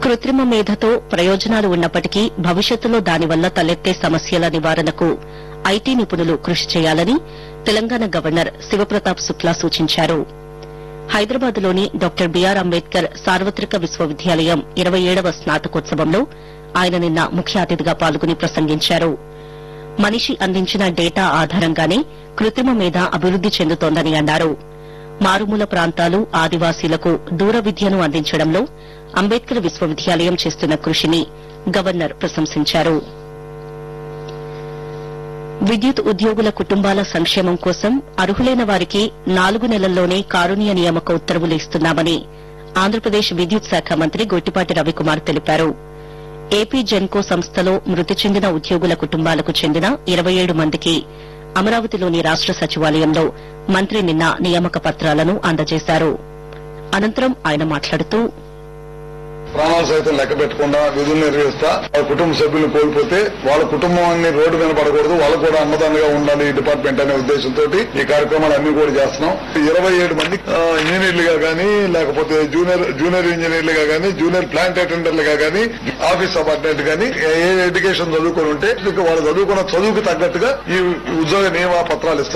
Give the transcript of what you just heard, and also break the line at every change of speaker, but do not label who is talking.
కృత్రిమ మేధతో ప్రయోజనాలు ఉన్నప్పటికీ భవిష్యత్తులో దానివల్ల తలెత్తే సమస్యల నివారణకు ఐటీ నిపుణులు కృషి చేయాలని తెలంగాణ గవర్నర్ శివప్రతాప్ శుక్లా సూచించారు హైదరాబాద్లోని డాక్టర్ బీఆర్ అంబేద్కర్ సార్వత్రిక విశ్వవిద్యాలయం ఇరవై ఏడవ స్నాతకోత్సవంలో ఆయన నిన్న ముఖ్య అతిథిగా పాల్గొని ప్రసంగించారు మనిషి అందించిన డేటా ఆధారంగానే కృత్రిమ మేధ అభివృద్ది చెందుతోందని అన్నారు మారుమూల ప్రాంతాలు ఆదివాసీలకు దూర విద్యను అందించడంలో అంబేద్కర్ విశ్వవిద్యాలయం చేస్తున్న కృషిని గవర్నర్ ప్రశంసించారు విద్యుత్ ఉద్యోగుల కుటుంబాల సంక్షేమం కోసం అర్హులైన వారికి నాలుగు నెలల్లోనే కారుణ్య నియామక ఉత్తర్వులు ఇస్తున్నామని ఆంధ్రప్రదేశ్ విద్యుత్ శాఖ మంత్రి గొట్టిపాటి రవికుమార్ తెలిపారు ఏపీ జెన్కో సంస్థలో మృతి చెందిన ఉద్యోగుల కుటుంబాలకు చెందిన ఇరవై ఏడు మందికి అమరావతిలోని రాష్ట సచివాలయంలో మంత్రి నిన్న నియామక పత్రాలను అందజేశారు అనంతరం ఆయన మాట్లాడుతూ
ప్రాణాలు సైతం లెక్క పెట్టకుండా విధులు నిర్వహిస్తా వాళ్ళ కుటుంబ సభ్యులను కోల్పోతే వాళ్ళ కుటుంబాన్ని రోడ్డు మీద పడకూడదు వాళ్ళు కూడా అన్నదానంగా ఉండాలి ఈ డిపార్ట్మెంట్ అనే ఉద్దేశంతో ఈ కార్యక్రమాలు అన్ని కూడా చేస్తున్నాం ఇరవై ఏడు మంది ఆ, ఇంజనీర్లుగా కానీ లేకపోతే జూనియర్ జూనియర్ ఇంజనీర్లుగా కానీ జూనియర్ ప్లాంట్ అటెండర్లుగా కానీ ఆఫీస్ సబార్డినేట్ కానీ ఏ ఎడ్యుకేషన్ చదువుకొని ఉంటే వాళ్ళ చదువుకున్న చదువుకు తగ్గట్టుగా ఈ ఉద్యోగ నియమ పత్రాలు ఇస్తాం